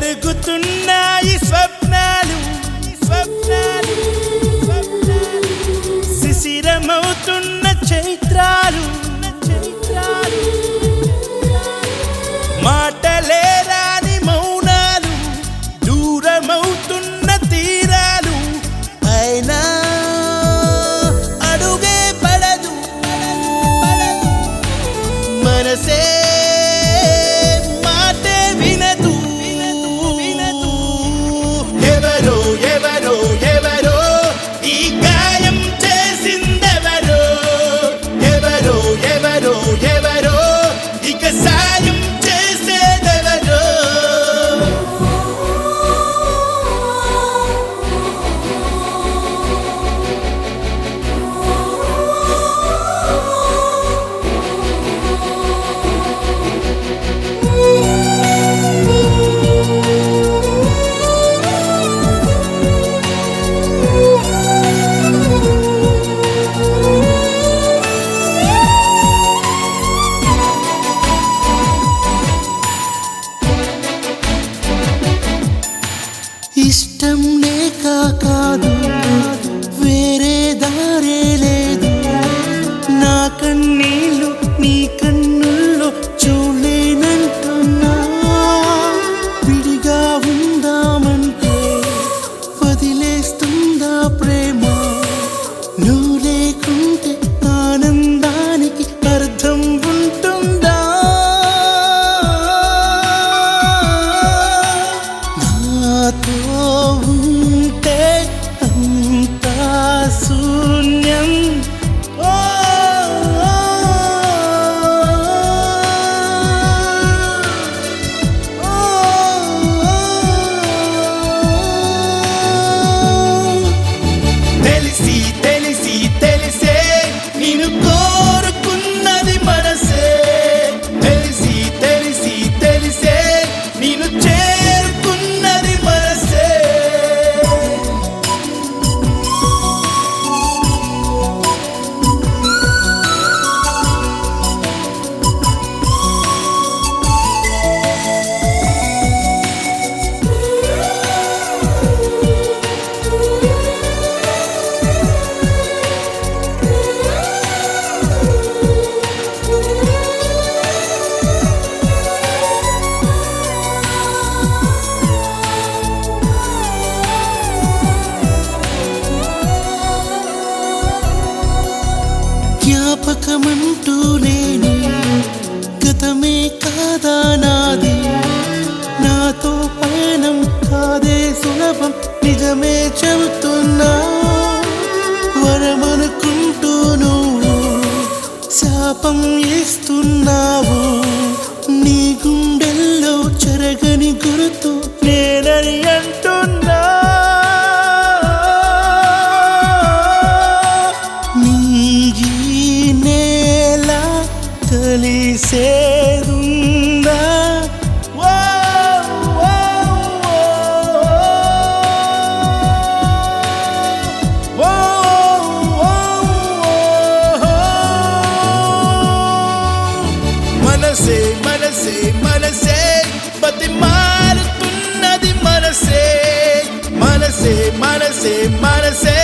పెరుగుతున్నాయి స్వప్నాలు స్వప్నాలు స్వప్నాలు. శిశిరమవుతున్న చైత్రాలు చైత్రాలు మాటలే రాని మౌనాలు దూరమవుతున్న తీరాలు అయినా అడుగే పడదు మనసే మాటే వినదు వినదు ఎవరో ఎవరో ఎవరో ఈ గాయం చేసిందెవరో ఎవరో ఎవరో ఎవరో ఇక సాయం చేసేదెవరో ఇష్టం లేక కాదు వేరే దారే లేదు నా కన్నీళ్ళు నీ కన్నుల్లో చూడలేనంటున్నా విడిగా ఉందామంటే వదిలేస్తుందా ప్రేమ నువ్వు లేకుంటే ఆనందానికి అర్థం ఉంటుందా నాతో ఉంటే అంతా శూన్యం ఓ, ఓ, ఓ. తెలిసి తెలిసి తెలిసే నేను కోరుకున్నది మనసే తెలిసి తెలిసి తెలిసే నేను చేరుకున్నది మనసే జ్ఞాపకమంటూ లేని గతమే కాదా నాది నాతో పయనం కాదే సులభం నిజమే చెబుతున్నా వరమనుకుంటూ నువ్వు శాపం ఇస్తున్నావు నీ గుండెల్లో చెరగని గుర్తు నేనని అంటున్నా నింగి నేల కలిసేదుందా ఓ, ఓ, ఓ, ఓ, ఓ, ఓ. మనసే మనసే మనసే బతి మారుతున్నది మనసే మనసే మనసే మనసే